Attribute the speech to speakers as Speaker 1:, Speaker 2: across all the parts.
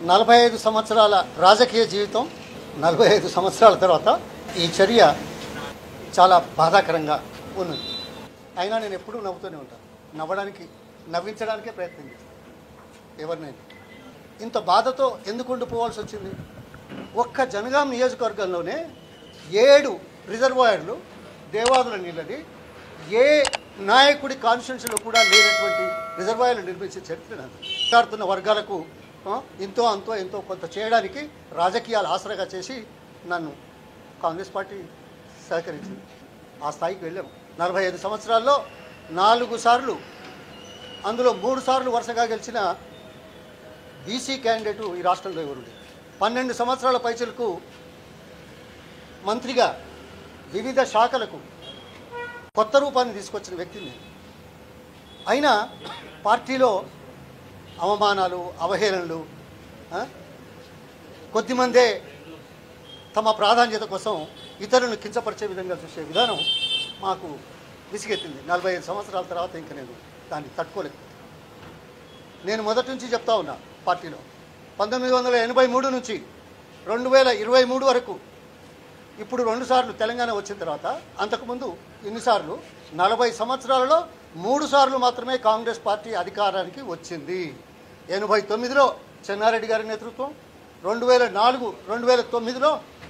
Speaker 1: నలభై ఐదు సంవత్సరాల రాజకీయ జీవితం నలభై ఐదు సంవత్సరాల తర్వాత ఈ చర్య చాలా బాధాకరంగా ఉన్నది అయినా నేను ఎప్పుడూ నవ్వుతూనే ఉంటాను నవ్వడానికి నవ్వించడానికే ప్రయత్నం చేస్తాను ఎవరినైనా ఇంత బాధతో ఎందుకు ఉండిపోవాల్సి వచ్చింది ఒక్క జనగాం నియోజకవర్గంలోనే ఏడు రిజర్వాయర్లు దేవాదుల నీళ్ళది ఏ నాయకుడి కాన్స్టిట్యూన్సీలో కూడా లేనటువంటి రిజర్వాయర్లు నిర్మించే చరిత్ర నాది. మాట్లాడుతున్న వర్గాలకు ఆ, ఇంతో అంతో ఎంతో కొంత చేయడానికి రాజకీయాలు ఆసరాగా చేసి నన్ను కాంగ్రెస్ పార్టీ సహకరించింది ఆ స్థాయికి వెళ్ళాము నలభై ఐదు సంవత్సరాల్లో నాలుగు సార్లు అందులో మూడు సార్లు వరుసగా గెలిచిన బీసీ క్యాండిడేటు ఈ రాష్ట్రంలో ఎవరు లేరు. పన్నెండు సంవత్సరాల పైచలకు మంత్రిగా వివిధ శాఖలకు కొత్త రూపాన్ని తీసుకొచ్చిన వ్యక్తిని నేను అయినా పార్టీలో అవమానాలు అవహేళనలు ఆ, కొద్దిమందే తమ ప్రాధాన్యత కోసం ఇతరులను కించపరిచే విధంగా చూసే విధానం మాకు విసిగెత్తింది నలభై ఐదు సంవత్సరాల తర్వాత ఇంకా నేను దాన్ని తట్టుకోలేదు నేను మొదటి నుంచి చెప్తా ఉన్నా పార్టీలో పంతొమ్మిది వందల ఎనభై మూడు నుంచి రెండు వేల ఇరవై మూడు వరకు ఇప్పుడు రెండు సార్లు తెలంగాణ వచ్చిన తర్వాత అంతకుముందు ఇన్నిసార్లు నలభై సంవత్సరాలలో మూడు సార్లు మాత్రమే కాంగ్రెస్ పార్టీ అధికారానికి వచ్చింది ఎనభై తొమ్మిదిలో చెన్నారెడ్డి గారి నేతృత్వం రెండు వేల నాలుగు రెండు వేల తొమ్మిదిలో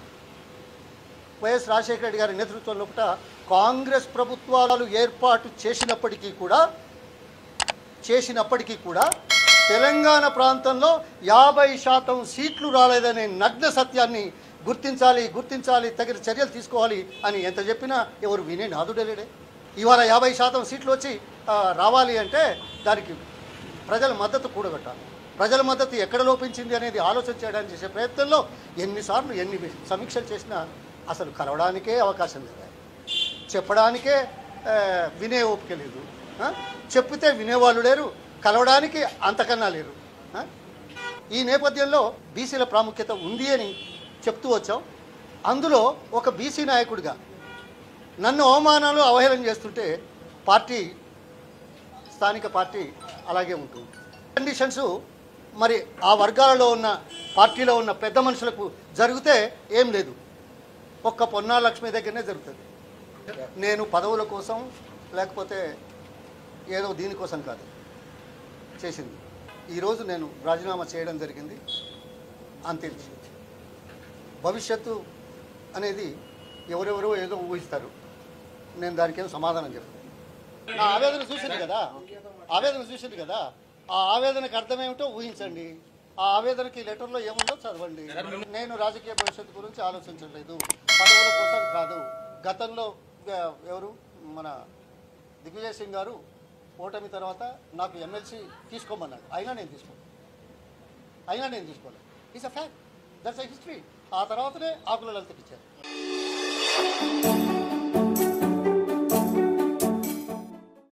Speaker 1: వైఎస్ రాజశేఖర రెడ్డి గారి నేతృత్వంలో ఒకట కాంగ్రెస్ ప్రభుత్వాలు ఏర్పాటు చేసినప్పటికీ కూడా చేసినప్పటికీ కూడా తెలంగాణ ప్రాంతంలో యాభై శాతం సీట్లు రాలేదనే నగ్న సత్యాన్ని గుర్తించాలి గుర్తించాలి తగిన చర్యలు తీసుకోవాలి అని ఎంత చెప్పినా ఎవరు వినే నాదుడలేడే ఇవాళ యాభై శాతం సీట్లు వచ్చి ఆ, రావాలి అంటే దానికి ప్రజల మద్దతు కూడగట్టాలి ప్రజల మద్దతు ఎక్కడ లోపించింది అనేది ఆలోచన చేయడానికి చేసే ప్రయత్నంలో ఎన్నిసార్లు ఎన్ని సమీక్షలు చేసినా అసలు కలవడానికే అవకాశం లేదు చెప్పడానికే ఆ, వినే ఓపిక లేదు ఆ? చెప్పితే వినేవాళ్ళు లేరు కలవడానికి అంతకన్నా లేరు ఆ? ఈ నేపథ్యంలో బీసీల ప్రాముఖ్యత ఉంది అని చెప్తూ వచ్చాం అందులో ఒక బీసీ నాయకుడిగా నన్ను అవమానాలు అవహేళన చేస్తుంటే పార్టీ స్థానిక పార్టీ అలాగే ఉంటుంది కండిషన్స్ మరి ఆ వర్గాలలో ఉన్న పార్టీలో ఉన్న పెద్ద మనుషులకు జరిగితే ఏం లేదు ఒక్క పొన్నా లక్ష్మి దగ్గరనే జరుగుతుంది నేను పదవుల కోసం లేకపోతే ఏదో దీనికోసం కాదు చేసింది ఈరోజు నేను రాజీనామా చేయడం జరిగింది అంతే విషయం భవిష్యత్తు అనేది ఎవరెవరో ఏదో ఊహిస్తారు నేను దానికి ఏం సమాధానం చెప్పను నా ఆవేదన చూసింది కదా ఆవేదన చూసింది కదా ఆ ఆవేదనకు అర్థమేమిటో ఊహించండి ఆ ఆవేదనకి లెటర్లో ఏముందో చదవండి నేను రాజకీయ భవిష్యత్తు గురించి ఆలోచించలేదు పదవుల కోసం కాదు గతంలో ఆ, ఎవరు మన దిగ్విజయ్ సింగ్ గారు ఓటమి తర్వాత నాకు ఎమ్మెల్సీ తీసుకోమన్నాడు అయినా నేను తీసుకోలేదు అయినా నేను తీసుకోలేదు it's a fact that's a history ఆ తర్వాతనే ఆకుల లలితకి ఇచ్చారు